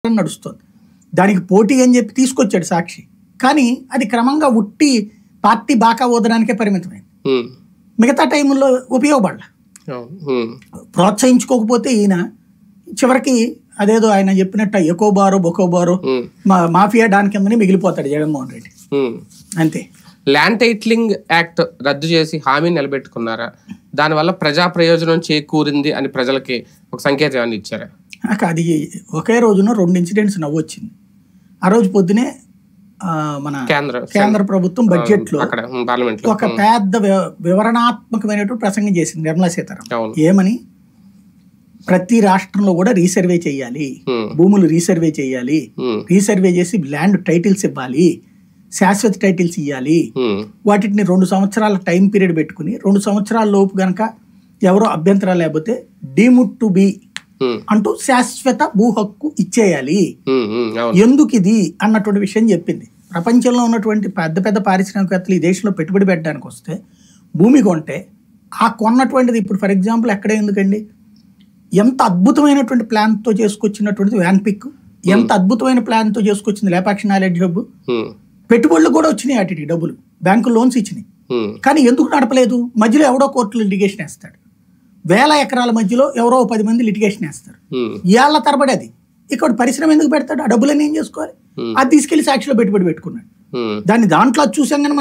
నడుస్తుంది దానికి పోటీ అని చెప్పి తీసుకొచ్చాడు సాక్షి కానీ అది క్రమంగా ఉట్టి పార్టీ బాకా ఓదడానికే పరిమితమైంది ఉమ్, మిగతా టైంలో ఉపయోగపడాల అవును, ఉమ్, ప్రోత్సహించుకోకపోతే ఈయన చివరికి అదేదో ఆయన చెప్పినట్టు ఎకోబారో బొకోబారో ఉమ్, మా మాఫియా డాన్ కిందనే మిగిలిపోతాడు జగన్మోహన్ రెడ్డి ఉమ్. అంతే ల్యాండ్ టైటిలింగ్ యాక్ట్ రద్దు చేసి హామీ నిలబెట్టుకున్నారా దానివల్ల ప్రజా ప్రయోజనం చేకూరింది అని ప్రజలకి ఒక సంకేతం ఏమైనా ఇచ్చారా నాకు అది ఒకే రోజున రెండు ఇన్సిడెంట్స్ నవ్వొచ్చింది ఆ రోజు పొద్దునే ఆ, మన కేంద్ర కేంద్ర ప్రభుత్వం బడ్జెట్ లో అక్కడ పార్లమెంట్ లో ఒక పెద్ద వి- వివరణాత్మకమైనటువంటి ప్రసంగం చేసింది నిర్మలా సీతారామన్ అవును ఏమని ప్రతి రాష్ట్రంలో కూడా రీసర్వే చేయాలి ఉమ్, భూములు రీసర్వే చేయాలి ఉమ్, రీసర్వే చేసి ల్యాండ్ టైటిల్స్ ఇవ్వాలి శాశ్వత టైటిల్స్ ఇవ్వాలి ఉమ్, వాటిని రెండు సంవత్సరాల టైం పీరియడ్ పెట్టుకుని రెండు సంవత్సరాల లోపు గనక ఎవరో అభ్యంతరాలు లేకపోతే డీముడ్ టు బి ఉమ్, అంటూ శాశ్వత భూ హక్కు ఇచ్చేయాలి ఉమ్, ఉమ్, అవును ఎందుకు ఇది అన్నటువంటి విషయం చెప్పింది ప్రపంచంలో ఉన్నటువంటి పెద్ద పెద్ద పారిశ్రామికవేత్తలు ఈ దేశంలో పెట్టుబడి పెట్టడానికి వస్తే భూమి కొంటే ఆ కొన్నటువంటిది ఇప్పుడు ఫర్ ఎగ్జాంపుల్ ఎక్కడ ఎందుకండి ఎంత అద్భుతమైనటువంటి ప్లాన్తో చేసుకొచ్చినటువంటిది వ్యాన్ పిక్ ఎంత అద్భుతమైన ప్లాన్తో చేసుకొచ్చింది లేపాక్షి నాలెడ్జ్ హబ్ ఉమ్, పెట్టుబడులు కూడా వచ్చినాయి వాటికి డబ్బులు బ్యాంకు లోన్స్ ఇచ్చినాయి ఉమ్, కానీ ఎందుకు నడపలేదు మధ్యలో ఎవడో కోర్టులో లిటిగేషన్ వేస్తాడు వేల ఎకరాల మధ్యలో ఎవరో ఓ పది మంది లిటిగేషన్ వేస్తారు ఉమ్, ఏళ్ల తరబడి అది ఇక్కడ పరిశ్రమ ఎందుకు పెడతాడు ఆ డబ్బులన్నీ ఏం చేసుకోవాలి Hmm. అది తీసుకెళ్లి సాక్షిలో పెట్టుబడి పెట్టుకున్నాడు ఉమ్. దాన్ని దాంట్లో అది చూసాం కానీ